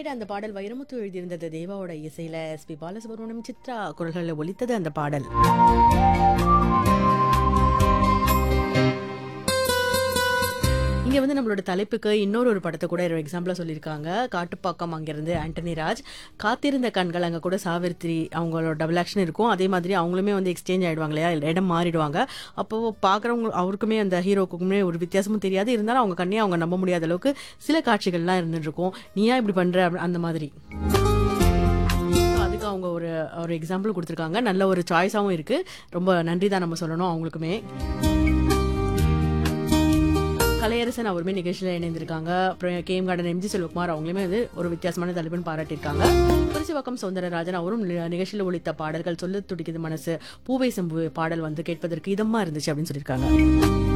கேட்ட அந்த பாடல் வைரமுத்து எழுதியிருந்தது தேவாவோட இசையில எஸ் பி பாலசுப்ரமணியம் சித்ரா குரல்களில் ஒலித்தது அந்த பாடல் இங்க வந்து நம்மளோட தலைப்புக்கு இன்னொரு ஒரு படத்தை கூட ஒரு எக்ஸாம்பிளா சொல்லியிருக்காங்க காட்டுப்பாக்கம் அங்கிருந்து ஆண்டனி ராஜ் காத்திருந்த கண்கள் அங்க கூட சாவித்திரி அவங்களோட டபுள் ஆக்ஷன் இருக்கும் அதே மாதிரி அவங்களுமே வந்து எக்ஸ்சேஞ்ச் ஆயிடுவாங்க இல்லையா இடம் மாறிடுவாங்க அப்போ பாக்குறவங்க அவருக்குமே அந்த ஹீரோக்குமே ஒரு வித்தியாசமும் தெரியாது இருந்தாலும் அவங்க கண்ணே அவங்க நம்ப முடியாத அளவுக்கு சில காட்சிகள்லாம் இருந்துட்டு இருக்கும் நீயா இப்படி பண்ற அப்படி- அந்த மாதிரி So, அதுக்கு அவங்க ஒரு ஒரு எக்ஸாம்பிள் கொடுத்துருக்காங்க நல்ல ஒரு சாய்ஸாகவும் இருக்கு ரொம்ப நன்றி தான் நம்ம சொல்லணும் அவங்களுக்குமே கலையரசன் அவருமே நிகழ்ச்சியில் இணைந்திருக்காங்க அப்புறம் கேம் கார்டன் எம்ஜி செல்வகுமார் அவங்களுமே வந்து ஒரு வித்தியாசமான தலைப்புன்னு பாராட்டியிருக்காங்க புரிசிவக்கம் சௌந்தரராஜன் அவரும் நி- நிகழ்ச்சியில் ஒழித்த பாடல்கள் சொல்ல துடிக்குது மனசு பூவை சம்பு பாடல் வந்து கேட்பதற்கு இதமா இருந்துச்சு அப்படின்னு சொல்லியிருக்காங்க